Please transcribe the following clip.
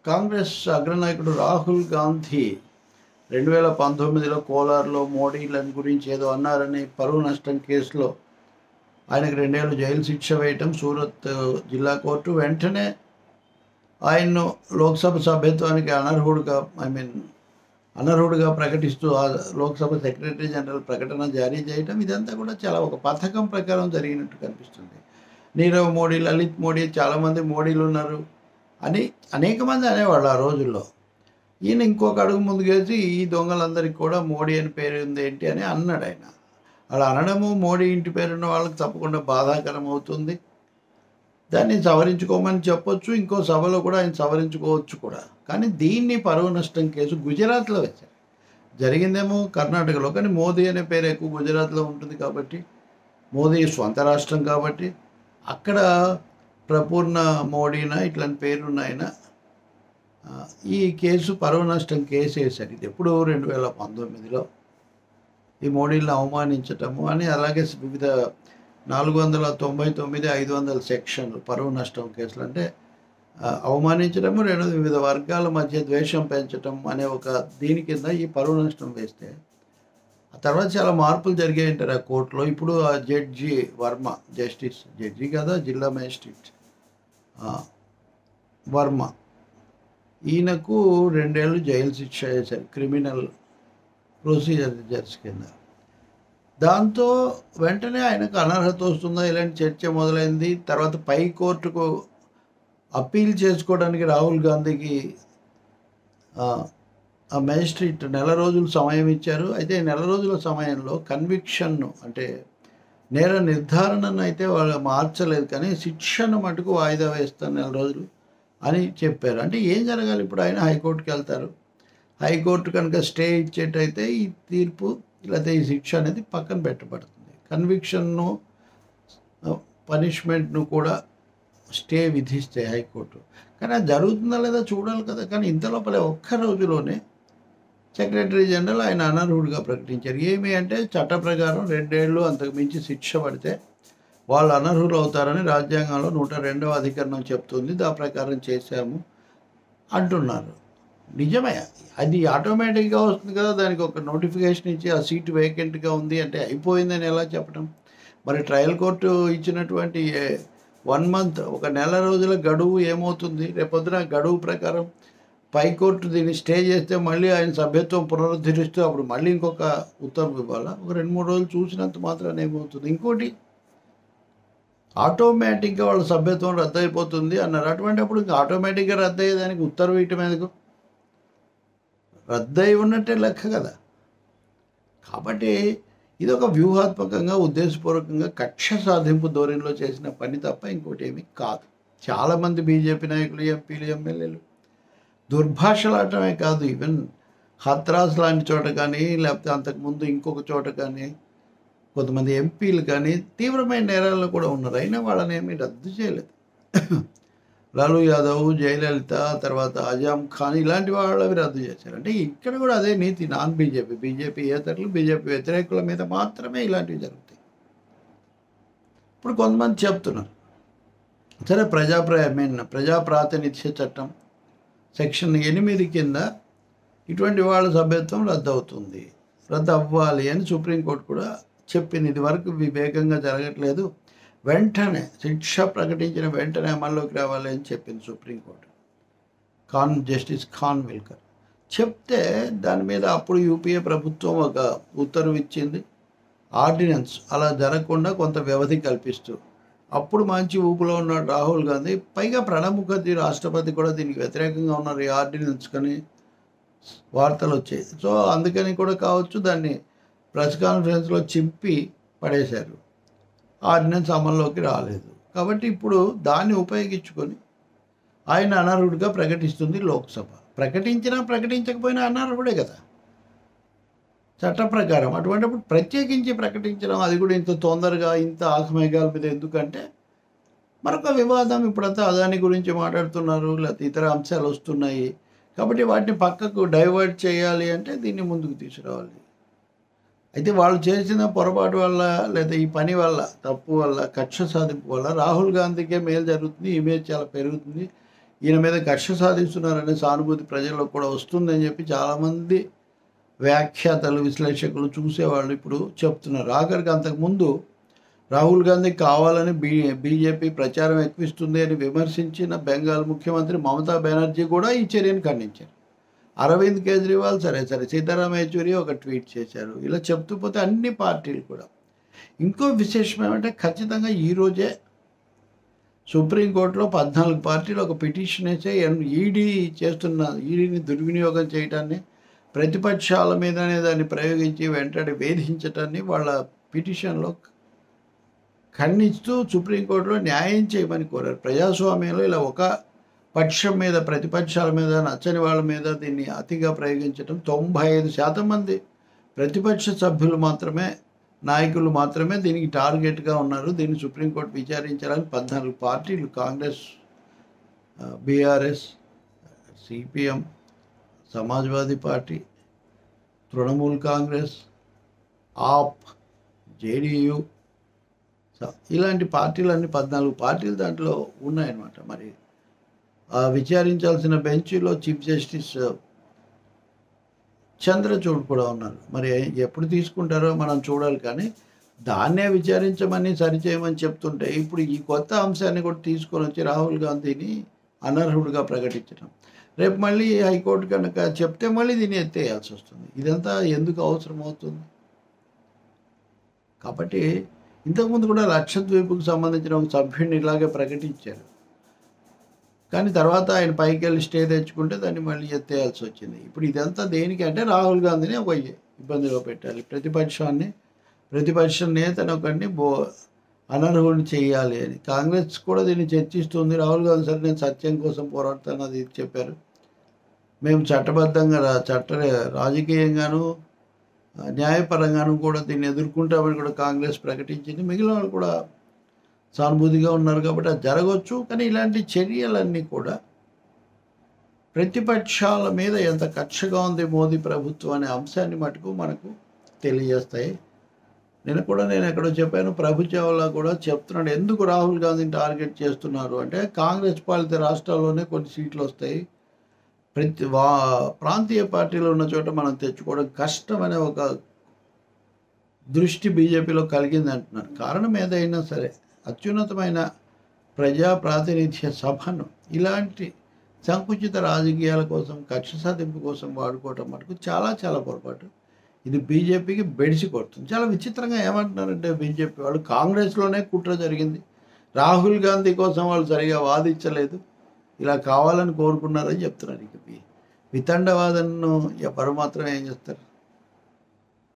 కాంగ్రెస్ అగ్రనాయకుడు రాహుల్ గాంధీ రెండు వేల పంతొమ్మిదిలో కోలార్లో మోడీలను గురించి ఏదో అన్నారని పరువు నష్టం కేసులో ఆయనకు రెండేళ్ళు జైలు శిక్ష వేయటం సూరత్ జిల్లా కోర్టు వెంటనే ఆయన్ను లోక్సభ సభ్యత్వానికి అనర్హుడుగా ఐ మీన్ అనర్హుడుగా ప్రకటిస్తూ ఆ లోక్సభ సెక్రటరీ జనరల్ ప్రకటన జారీ చేయటం ఇదంతా కూడా చాలా ఒక పథకం ప్రకారం జరిగినట్టు కనిపిస్తుంది నీరవ్ మోడీ లలిత్ మోడీ చాలామంది మోడీలు ఉన్నారు అని అనేక మంది అనేవాళ్ళు ఆ రోజుల్లో ఈయన ఇంకొక అడుగు ముందుకేసి ఈ దొంగలందరికీ కూడా మోడీ అని పేరు ఉంది ఏంటి అని అన్నాడు ఆయన అలా అనడము మోడీ ఇంటి పేరున్న వాళ్ళకి తప్పకుండా బాధాకరం అవుతుంది దాన్ని సవరించుకోమని చెప్పొచ్చు ఇంకో సభలో కూడా ఆయన సవరించుకోవచ్చు కూడా కానీ దీన్ని పరువు నష్టం కేసు గుజరాత్లో వేశారు జరిగిందేమో కర్ణాటకలో కానీ మోదీ అనే పేరు ఎక్కువ గుజరాత్లో ఉంటుంది కాబట్టి మోదీ స్వంత రాష్ట్రం కాబట్టి అక్కడ ప్రపూర్ణ మోడీన ఇట్లాంటి పేరున్న ఆయన ఆ, ఈ కేసు పరువు నష్టం కేసు వేశారు ఇది ఎప్పుడు రెండు వేల పంతొమ్మిదిలో ఈ మోడీలను అవమానించటము అని అలాగే వివిధ నాలుగు వందల తొంభై తొమ్మిది ఐదు వందల సెక్షన్లు పరువు నష్టం కేసులు అంటే ఆ, అవమానించడము రెండు వివిధ వర్గాల మధ్య ద్వేషం పెంచటం అనే ఒక దీని కింద ఈ పరువు నష్టం వేస్తే ఆ తర్వాత చాలా మార్పులు జరిగాయంటారు ఆ కోర్టులో ఇప్పుడు ఆ జడ్జి వర్మ జస్టిస్ జడ్జి కదా జిల్లా మేజిస్ట్రేట్ ఆ, వర్మ ఈయనకు రెండేళ్ళు జైలు శిక్ష వేశారు క్రిమినల్ ప్రొసీజర్స్ కింద దాంతో వెంటనే ఆయనకు అనర్హత వస్తుందా ఇలాంటి చర్చ మొదలైంది తర్వాత పై కోర్టుకు అప్పీల్ చేసుకోవడానికి రాహుల్ గాంధీకి ఆ, ఆ మేజిస్ట్రేట్ నెల రోజులు సమయం ఇచ్చారు అయితే ఈ నెల రోజుల సమయంలో కన్విక్షన్ను అంటే నేర నిర్ధారణను అయితే వాళ్ళు మార్చలేదు కానీ శిక్షను మటుకు వాయిదా వేస్తాను నెల రోజులు అని చెప్పారు అంటే ఏం జరగాలి ఇప్పుడు ఆయన హైకోర్టుకి వెళ్తారు హైకోర్టు కనుక స్టే ఇచ్చేటైతే ఈ తీర్పు లేకపోతే ఈ శిక్ష అనేది పక్కన పెట్టబడుతుంది కన్విక్షన్ను పనిష్మెంట్ను కూడా స్టే విధిస్తే హైకోర్టు కానీ అది జరుగుతుందా లేదా చూడాలి కదా కానీ ఇంత లోపలే ఒక్క రోజులోనే సెక్రటరీ జనరల్ ఆయన అనర్హుడిగా ప్రకటించారు ఏమి అంటే చట్ట ప్రకారం రెండేళ్ళు అంతకు మించి శిక్ష పడితే వాళ్ళు అనర్హులు అవుతారని రాజ్యాంగంలో నూట రెండవ అధికరణం చెప్తుంది దాని ప్రకారం చేశాము అంటున్నారు నిజమే అది ఆటోమేటిక్గా వస్తుంది కదా దానికి ఒక నోటిఫికేషన్ ఇచ్చి ఆ సీట్ వేకెంట్గా ఉంది అంటే అయిపోయిందని ఎలా చెప్పడం మరి ట్రయల్ కోర్టు ఇచ్చినటువంటి వన్ మంత్ ఒక నెల రోజుల గడువు ఏమవుతుంది రేపొద్దున గడువు ప్రకారం పై కోర్టు దీన్ని స్టే చేస్తే మళ్ళీ ఆయన సభ్యత్వం పునరుద్ధరిస్తూ అప్పుడు మళ్ళీ ఇంకొక ఉత్తర్వు ఇవ్వాలా ఒక రెండు మూడు రోజులు చూసినంత మాత్రాన ఏమవుతుంది ఇంకోటి ఆటోమేటిక్గా వాళ్ళ సభ్యత్వం రద్దు అయిపోతుంది అన్నారు అటువంటిప్పుడు ఇంకా ఆటోమేటిక్గా రద్దు అయ్యేదానికి ఉత్తర్వు ఇయటం ఎందుకు రద్దు అయి ఉన్నట్టే లెక్క కదా కాబట్టి ఇది ఒక వ్యూహాత్మకంగా ఉద్దేశపూర్వకంగా కక్ష సాధింపు ధోరణిలో చేసిన పని తప్ప ఇంకోటి ఏమీ కాదు చాలామంది బీజేపీ నాయకులు ఎంపీలు ఎమ్మెల్యేలు దుర్భాషలాడటమే కాదు ఈవెన్ హత్రాస్ లాంటి చోట కానీ లేకపోతే అంతకుముందు ఇంకొక చోట కానీ కొంతమంది ఎంపీలు కానీ తీవ్రమైన నేరాల్లో కూడా ఉన్నారు అయినా వాళ్ళని ఏమీ రద్దు చేయలేదు లాలూ యాదవ్ జయలలిత తర్వాత అజామ్ ఖాన్ ఇలాంటి వాళ్ళవి రద్దు చేశారు అంటే ఇక్కడ కూడా అదే నీతి నాన్ బీజేపీ బీజేపీ ఏతరులు బీజేపీ వ్యతిరేకుల మీద మాత్రమే ఇలాంటివి జరుగుతాయి ఇప్పుడు కొంతమంది చెప్తున్నారు సరే ప్రజాప్ర ఐ మీన్ ప్రజా ప్రాతినిధ్య చట్టం సెక్షన్ ఎనిమిది కింద ఇటువంటి వాళ్ళ సభ్యత్వం రద్దు అవుతుంది రద్దు అవ్వాలి అని సుప్రీంకోర్టు కూడా చెప్పింది ఇది వరకు వివేకంగా జరగట్లేదు వెంటనే శిక్ష ప్రకటించిన వెంటనే అమల్లోకి రావాలి అని చెప్పింది supreme court Khan justice Khanwilkar చెప్తే దాని మీద అప్పుడు యూపీఏ ప్రభుత్వం ఒక ఉత్తర్వు ఇచ్చింది ఆర్డినెన్స్ అలా జరగకుండా కొంత వ్యవధి కల్పిస్తూ అప్పుడు మంచి ఊపులో ఉన్నాడు రాహుల్ గాంధీ పైగా ప్రణబ్ ముఖర్జీ రాష్ట్రపతి కూడా దీనికి వ్యతిరేకంగా ఉన్నారు ఈ ఆర్డినెన్స్ కానీ వార్తలు వచ్చాయి సో అందుకని కూడా కావచ్చు దాన్ని ప్రెస్ కాన్ఫరెన్స్లో చింపి పడేశారు ఆర్డినెన్స్ అమల్లోకి రాలేదు కాబట్టి ఇప్పుడు దాన్ని ఉపయోగించుకొని ఆయన అనర్హుడిగా ప్రకటిస్తుంది లోక్సభ ప్రకటించినా ప్రకటించకపోయినా అనర్హుడే కదా చట్ట ప్రకారం అటువంటిప్పుడు ప్రత్యేకించి ప్రకటించడం అది కూడా ఇంత తొందరగా ఇంత ఆకమేఘాల మీద ఎందుకంటే మరొక వివాదం ఇప్పుడంతా అదాని గురించి మాట్లాడుతున్నారు లేకపోతే ఇతర అంశాలు వస్తున్నాయి కాబట్టి వాటిని పక్కకు డైవర్ట్ చేయాలి అంటే దీన్ని ముందుకు తీసుకురావాలి అయితే వాళ్ళు చేసిన పొరపాటు వల్ల లేదా ఈ పని వల్ల తప్పు వల్ల కక్ష సాధింపు వల్ల రాహుల్ గాంధీకే మేలు జరుగుతుంది ఇమేజ్ చాలా పెరుగుతుంది ఈయన మీద కక్ష సాధిస్తున్నారనే సానుభూతి ప్రజల్లో కూడా వస్తుందని చెప్పి చాలామంది వ్యాఖ్యాతలు విశ్లేషకులు చూసేవాళ్ళు ఇప్పుడు చెప్తున్నారు ఆఖరికి అంతకుముందు రాహుల్ గాంధీ కావాలని బీ బీజేపీ ప్రచారం ఎక్కువిస్తుంది అని విమర్శించిన బెంగాల్ ముఖ్యమంత్రి మమతా బెనర్జీ కూడా ఈ చర్యను ఖండించారు అరవింద్ కేజ్రీవాల్ సరే సరే సీతారాం యేచూరి ఒక ట్వీట్ చేశారు ఇలా చెప్తూ పోతే అన్ని పార్టీలు కూడా ఇంకో విశేషం ఏమంటే ఖచ్చితంగా ఈరోజే సుప్రీంకోర్టులో పద్నాలుగు పార్టీలు ఒక పిటిషన్ వేసే ఈడీ చేస్తున్న ఈడీని దుర్వినియోగం చేయటాన్ని ప్రతిపక్షాల మీదనే దాన్ని ప్రయోగించి వెంటనే వేధించటాన్ని వాళ్ళ పిటిషన్లో ఖండిస్తూ సుప్రీంకోర్టులో న్యాయం చేయమని కోరారు ప్రజాస్వామ్యంలో ఇలా ఒక పక్షం మీద ప్రతిపక్షాల మీద నచ్చని వాళ్ళ మీద దీన్ని అతిగా ప్రయోగించడం తొంభై ఐదు శాతం మంది ప్రతిపక్ష సభ్యులు మాత్రమే నాయకులు మాత్రమే దీనికి టార్గెట్గా ఉన్నారు దీన్ని సుప్రీంకోర్టు విచారించాలని పద్నాలుగు పార్టీలు Congress BRS CPM Samajwadi party Trinamool Congress AAP JDU ఇలాంటి పార్టీలన్నీ పద్నాలుగు పార్టీలు దాంట్లో ఉన్నాయన్నమాట మరి ఆ విచారించాల్సిన బెంచ్లో చీఫ్ జస్టిస్ చంద్రచూడ్ కూడా ఉన్నారు మరి ఎప్పుడు తీసుకుంటారో మనం చూడాలి కానీ దాన్నే విచారించమని సరిచేయమని చెప్తుంటే ఇప్పుడు ఈ కొత్త అంశాన్ని కూడా తీసుకొని వచ్చి రాహుల్ గాంధీని అనర్హుడిగా ప్రకటించడం రేపు మళ్ళీ హైకోర్టు కనుక చెప్తే మళ్ళీ దీన్ని ఎత్తేయాల్సి వస్తుంది ఇదంతా ఎందుకు అవసరం అవుతుంది కాబట్టి ఇంతకుముందు కూడా లక్షద్వీప్కు సంబంధించిన ఒక సభ్యుడిని ఇలాగే ప్రకటించారు కానీ తర్వాత ఆయన పైకి వెళ్ళి స్టే తెచ్చుకుంటే దాన్ని మళ్ళీ ఎత్తేయాల్సి వచ్చింది ఇప్పుడు ఇదంతా దేనికి అంటే రాహుల్ గాంధీని ఒక ఇబ్బందిలో పెట్టాలి ప్రతిపక్షాన్ని ప్రతిపక్ష నేతను ఒకరిని బో అనర్హుడిని చేయాలి అని కాంగ్రెస్ కూడా దీన్ని చర్చిస్తుంది రాహుల్ గాంధీ సరే నేను సత్యం కోసం పోరాడతాను అది చెప్పారు మేము చట్టబద్ధంగా రా- చట్ట రాజకీయంగాను న్యాయపరంగాను కూడా దీన్ని ఎదుర్కొంటామని కూడా కాంగ్రెస్ ప్రకటించింది మిగిలిన వాళ్ళు కూడా సానుభూతిగా ఉన్నారు కాబట్టి అది జరగవచ్చు కానీ ఇలాంటి చర్యలన్నీ కూడా ప్రతిపక్షాల మీద ఎంత కక్షగా ఉంది మోదీ ప్రభుత్వం అనే అంశాన్ని మటుకు మనకు తెలియజేస్తాయి నేను కూడా నేను ఎక్కడో చెప్పాను ప్రభు చావ్లా కూడా చెప్తున్నాడు ఎందుకు రాహుల్ గాంధీని టార్గెట్ చేస్తున్నారు అంటే కాంగ్రెస్ పాలిత రాష్ట్రాల్లోనే కొన్ని సీట్లు వస్తాయి ప్రతి వా ప్రాంతీయ పార్టీలు ఉన్న చోట మనం తెచ్చుకోవడం కష్టమనే ఒక దృష్టి బీజేపీలో కలిగింది అంటున్నారు కారణం ఏదైనా సరే అత్యున్నతమైన ప్రజా ప్రాతినిధ్య సభను ఇలాంటి సంకుచిత రాజకీయాల కోసం కక్ష సాధింపు కోసం వాడుకోవటం మటుకు చాలా చాలా పొరపాటు ఇది బీజేపీకి బెడిసి కొడుతుంది చాలా విచిత్రంగా ఏమంటున్నారంటే బీజేపీ వాళ్ళు కాంగ్రెస్లోనే కుట్ర జరిగింది రాహుల్ గాంధీ కోసం వాళ్ళు సరిగా వాదించలేదు ఇలా కావాలని కోరుకున్నారని చెప్తున్నారు ఇక వితండవాదనను ఎవరు మాత్రం ఏం చేస్తారు